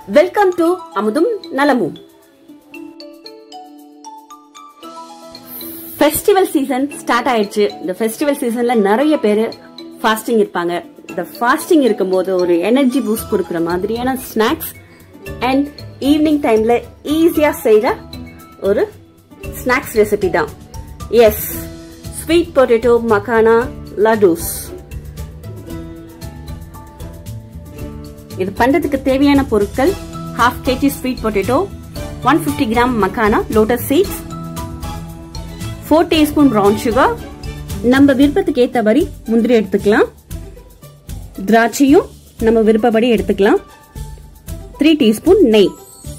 welcome to அமுதும் நலமும் festival season start ஆயிடுச்சு இந்த ஃபெஸ்டிவல் சீசன்ல நிறைய பேர் ஃபாஸ்டிங் இருப்பாங்க இந்த ஃபாஸ்டிங் இருக்கும்போது ஒரு எனர்ஜி பூஸ்ட் கொடுக்குற மாதிரியான ஸ்நாக்ஸ் அண்ட் ஈவினிங் டைம்ல ஈஸியா செய்யற ஒரு ஸ்நாக்ஸ் ரெசிபி தான் is sweet potato makhana ladoos இது பண்றதுக்கு தேவையான பொருட்கள் half KG sweet potato one fifty gram makhana lotus seeds four teaspoon brown sugar நம்ம விருப்பத்துக்கு ஏற்றபடி முந்திரி எடுத்துக்கலாம் திராட்சையும் நம்ம விருப்பப்படி எடுத்துக்கலாம் த்ரீ டீஸ்பூன் நெய்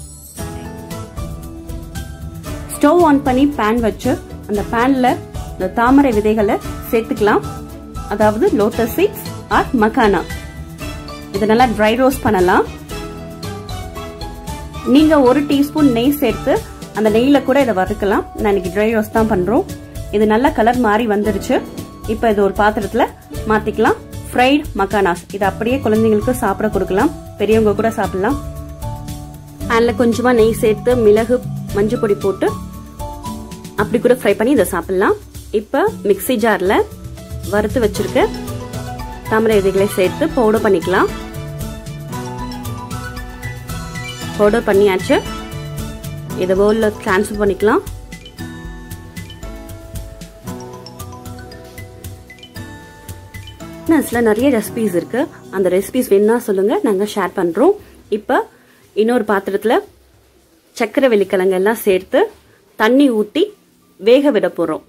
ஸ்டவ் ஆன் பண்ணி பேன் வச்சு அந்த பேன்ல இந்த தாமரை விதைகளை சேர்த்துக்கலாம் அதாவது லோட்டஸ் சீட்ஸ் ஆர் மக்கானா இதை நல்லா ட்ரை ரோஸ்ட் பண்ணலாம் நீங்க ஒரு டீஸ்பூன் நெய் சேர்த்து அந்த நெய்ல கூட இதை வறுக்கலாம் நான் இன்னைக்கு ட்ரை ரோஸ்ட் தான் பண்றோம் இது நல்ல கலர் மாறி வந்துருச்சு இப்போ இது ஒரு பாத்திரத்துல மாத்திக்கலாம் ஃப்ரைட் மக்கானாஸ் இது அப்படியே குழந்தைங்களுக்கு சாப்பிட கொடுக்கலாம் பெரியவங்க கூட சாப்பிடலாம் அதில் கொஞ்சமா நெய் சேர்த்து மிளகு மஞ்சள் பொடி போட்டு அப்படி கூட ஃப்ரை பண்ணி இதை சாப்பிடலாம் இப்போ மிக்சி ஜார்ல வறுத்து வச்சிருக்க தாமரை விதைகளை சேர்த்து பவுடர் பண்ணிக்கலாம் பவுடர் பண்ணியாச்சு இதை பவுலில் ட்ரான்ஸ்ஃபர் பண்ணிக்கலாம் ஃபிட்னஸில் நிறைய ரெசிபிஸ் இருக்கு அந்த ரெசிபிஸ் வேணும்னா சொல்லுங்க நாங்கள் ஷேர் பண்ணுறோம் இப்போ இன்னொரு பாத்திரத்தில் சக்கரை வெள்ளிக்கிழங்கு எல்லாம் சேர்த்து தண்ணி ஊற்றி வேக விட போகிறோம்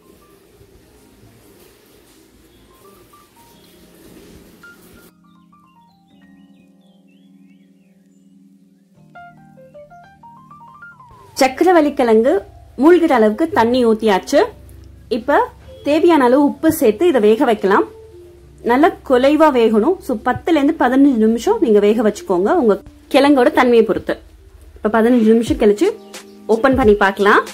சக்கரவள்ளி கிழங்கு மூழ்கிற அளவுக்கு தண்ணி ஊத்தியாச்சு இப்ப தேவையான அளவு உப்பு சேர்த்து இதை வேக வைக்கலாம் நல்லா குலைவா வேகணும் ஸோ பத்துல இருந்து பதினஞ்சு நிமிஷம் நீங்க வேக வச்சுக்கோங்க உங்க கிழங்கோட தன்மையை பொறுத்து இப்ப பதினஞ்சு நிமிஷம் கழிச்சு ஓபன் பண்ணி பார்க்கலாம்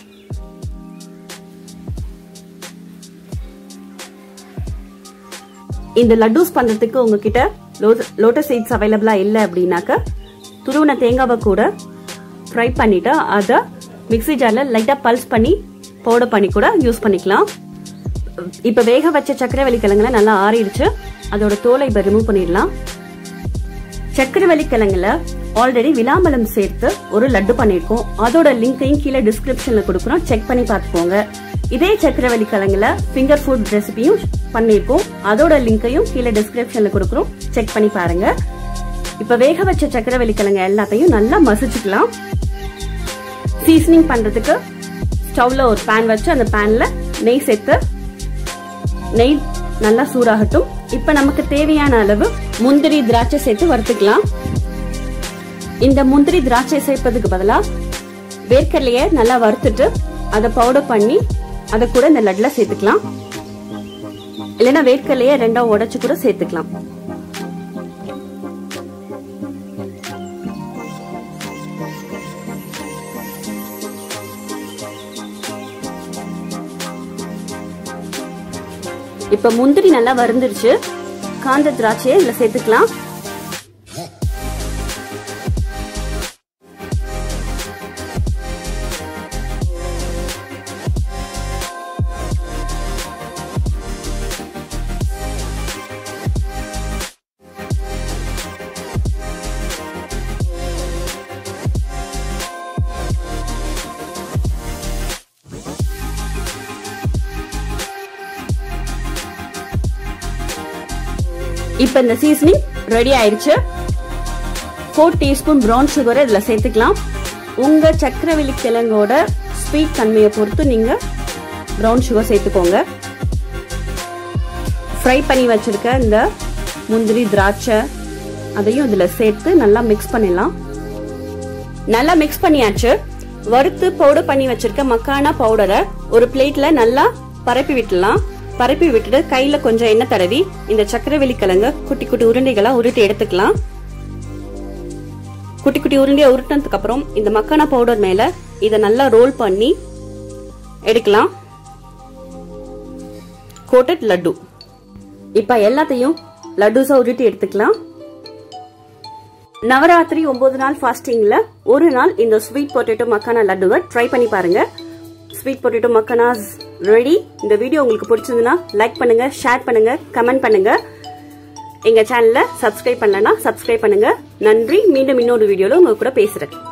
இந்த லட்டூஸ் பண்றதுக்கு உங்ககிட்ட லோட்டஸ் சீட்ஸ் அவைலபிளா இல்லை அப்படின்னாக்க துருவன தேங்காவை கூட ஃப்ரை பண்ணிட்டு அதை மிக்சி ஜாரில் லைட்டாக பல்ஸ் பண்ணி பவுடர் பண்ணி கூட யூஸ் பண்ணிக்கலாம் இப்போ வேக வச்ச சக்கரவள்ளி கிழங்குல நல்லா ஆறிடுச்சு அதோட தோலை இப்போ ரிமூவ் பண்ணிடலாம் சக்கரவள்ளி கிழங்குல ஆல்ரெடி விளாம்பலம் சேர்த்து ஒரு லட்டு பண்ணியிருக்கோம் அதோட லிங்கையும் கீழே டிஸ்கிரிப்ஷன்ல கொடுக்குறோம் செக் பண்ணி பார்த்துக்கோங்க இதே சக்கரவள்ளி கிழங்குல ஃபிங்கர் ஃபுட் ரெசிபியும் பண்ணியிருக்கோம் அதோட லிங்கையும் கீழே டிஸ்கிரிப்ஷன்ல கொடுக்குறோம் செக் பண்ணி பாருங்க இப்ப வேக வச்ச சக்கரவள்ளி கிழங்கு எல்லாத்தையும் நல்லா மசிச்சுக்கலாம் சீசனிங் பண்றதுக்கு ஸ்டவ்ல ஒரு பேன் வச்சு அந்த பேன்ல நெய் சேர்த்து நெய் நல்லா சூடாகட்டும் இப்ப நமக்கு தேவையான அளவு முந்திரி திராட்சை சேர்த்து வறுத்துக்கலாம் இந்த முந்திரி திராட்சை சேர்ப்பதுக்கு பதிலா வேர்க்கடலைய நல்லா வறுத்துட்டு அதை பவுடர் பண்ணி அதை கூட இந்த லட்ல சேர்த்துக்கலாம் இல்லைன்னா வேர்க்கடலைய ரெண்டா உடைச்சு கூட சேர்த்துக்கலாம் இப்ப முந்திரி நல்லா வருந்துருச்சு காந்த திராட்சையை இதுல சேர்த்துக்கலாம் இப்ப இந்த சீசனிங் ரெடி ஆயிருச்சு ஃபோர் டீஸ்பூன் ப்ரௌன் சுகரை இதுல சேர்த்துக்கலாம் உங்க சக்கரவள்ளி கிழங்கோட ஸ்வீட் தன்மையை பொறுத்து நீங்க ப்ரௌன் சுகர் சேர்த்துக்கோங்க ஃப்ரை பண்ணி வச்சிருக்க இந்த முந்திரி திராட்சை அதையும் இதுல சேர்த்து நல்லா மிக்ஸ் பண்ணிடலாம் நல்லா மிக்ஸ் பண்ணியாச்சு வறுத்து பவுடர் பண்ணி வச்சிருக்க மக்கானா பவுடரை ஒரு பிளேட்ல நல்லா பரப்பி விட்டுலாம் பரப்பி விட்டுட்டு கையில கொஞ்சம் எண்ணெய் தடவி இந்த சக்கரவெளி கிழங்க குட்டி குட்டி உருண்டைகளா உருட்டி எடுத்துக்கலாம் குட்டி குட்டி உருண்டையா உருட்டினதுக்கு அப்புறம் இந்த மக்கானா பவுடர் மேல இதை நல்லா ரோல் பண்ணி எடுக்கலாம் கோட்டட் லட்டு இப்ப எல்லாத்தையும் லட்டுஸா உருட்டி எடுத்துக்கலாம் நவராத்திரி ஒன்பது நாள் ஃபாஸ்டிங்ல ஒரு நாள் இந்த ஸ்வீட் பொட்டேட்டோ மக்கானா லட்டுவை ட்ரை பண்ணி பாருங்க ஸ்வீட் பொட்டேட்டோ மக்கானாஸ் ரெடி இந்த வீடியோ உங்களுக்கு பிடிச்சிருந்ததுன்னா லைக் பண்ணுங்க ஷேர் பண்ணுங்க கமெண்ட் பண்ணுங்க எங்க சேனலை சப்ஸ்கிரைப் பண்ணலன்னா சப்ஸ்கிரைப் பண்ணுங்க நன்றி மீண்டும் இன்னொரு வீடியோல உங்க கூட பேசுறேன்